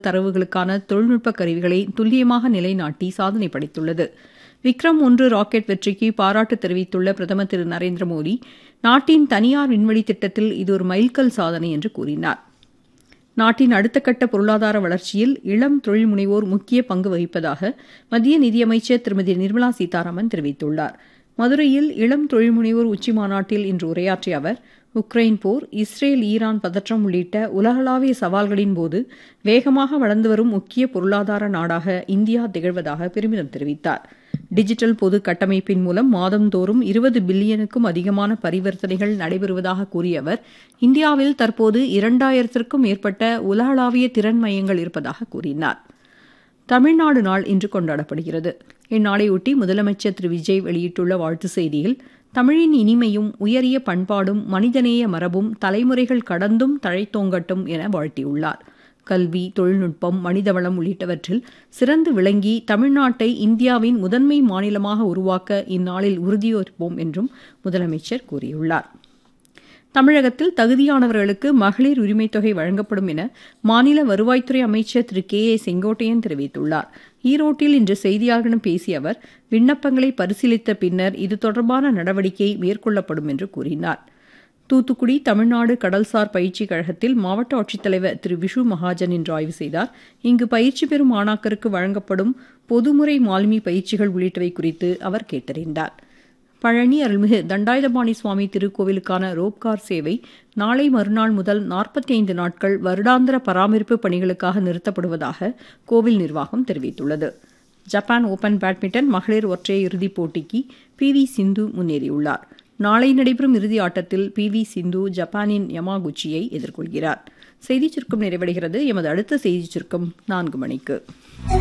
தரவுகளுக்கான தொழில்நுட்ப கருவிகளை துல்லியமாக நிலைநாட்டி சாதனை படைத்துள்ளது விக்ரம் ஒன்று ராக்கெட் வெற்றிக்கு பாராட்டு தெரிவித்துள்ள பிரதமர் திரு நரேந்திர மோடி நாட்டின் தனியார் விண்வெளி திட்டத்தில் இது ஒரு மைல்கல் சாதனை என்று கூறினார் நாட்டின் அடுத்த கட்ட பொருளாதார வளர்ச்சியில் இளம் தொழில் முனைவோர் முக்கிய பங்கு வகிப்பதாக மத்திய நிதியமைச்சர் திருமதி நிர்மலா சீதாராமன் தெரிவித்துள்ளார் மதுரையில் இளம் தொழில் முனைவோர் உச்சி மாநாட்டில் இன்று உரையாற்றிய அவர் உக்ரைன் போர் இஸ்ரேல் ஈரான் பதற்றம் உள்ளிட்ட உலகளாவிய சவால்களின் போது வேகமாக வளர்ந்து வரும் முக்கிய பொருளாதார நாடாக இந்தியா திகழ்வதாக பெருமிதம் தெரிவித்தார் டிஜிட்டல் பொது கட்டமைப்பின் மூலம் மாதந்தோறும் இருபது பில்லியனுக்கும் அதிகமான பரிவர்த்தனைகள் நடைபெறுவதாக கூறிய அவர் இந்தியாவில் தற்போது இரண்டாயிரத்திற்கும் மேற்பட்ட உலகளாவிய திறன் மையங்கள் இருப்பதாக கூறினார் தமிழ்நாடு நாள் இன்று கொண்டாடப்படுகிறது இந்நாளையொட்டி முதலமைச்சர் திரு விஜய் வெளியிட்டுள்ள வாழ்த்து செய்தியில் தமிழின் இனிமையும் உயரிய பண்பாடும் மனிதநேய மரபும் தலைமுறைகள் கடந்தும் தழைத்தோங்கட்டும் என வாழ்த்தியுள்ளார் கல்வி தொழில்நுட்பம் மனிதவளம் உள்ளிட்டவற்றில் சிறந்து விளங்கி தமிழ்நாட்டை இந்தியாவின் முதன்மை மாநிலமாக உருவாக்க இந்நாளில் உறுதியேற்போம் என்றும் முதலமைச்சர் கூறியுள்ளார் தமிழகத்தில் தகுதியானவர்களுக்கு மகளிர் உரிமைத் தொகை வழங்கப்படும் என மாநில வருவாய்த்துறை அமைச்சர் திரு கே ஏ செங்கோட்டையன் தெரிவித்துள்ளார் ஈரோட்டில் இன்று செய்தியாளர்களிடம் பேசிய அவர் விண்ணப்பங்களை பரிசீலித்த பின்னர் இது தொடர்பான நடவடிக்கை மேற்கொள்ளப்படும் என்று கூறினார் தூத்துக்குடி தமிழ்நாடு கடல்சார் பயிற்சி கழகத்தில் மாவட்ட ஆட்சித்தலைவர் திரு விஷு மகாஜன் இன்று ஆய்வு செய்தார் இங்கு பயிற்சி பெறும் மாணாக்கருக்கு வழங்கப்படும் பொதுமுறை மாலுமி பயிற்சிகள் உள்ளிட்டவை குறித்து அவர் கேட்டறிந்தார் பழனி அருள்மிகு தண்டாயுதபாணி சுவாமி திருக்கோவிலுக்கான ரோப்கார் சேவை நாளை மறுநாள் முதல் நாற்பத்தி ஐந்து நாட்கள் வருடாந்திர பராமரிப்பு பணிகளுக்காக நிறுத்தப்படுவதாக கோவில் நிர்வாகம் தெரிவித்துள்ளது ஜப்பான் ஓபன் பேட்மிண்டன் மகளிர் ஒற்றையர் இறுதிப் போட்டிக்கு பி வி சிந்து முன்னேறியுள்ளார் நாளை நடைபெறும் இறுதி ஆட்டத்தில் பி வி சிந்து ஜப்பானின் யமாகுச்சியை எதிர்கொள்கிறார் செய்திச் சுருக்கம் நிறைவடைகிறது எமது அடுத்த செய்திச் சுருக்கம் நான்கு மணிக்கு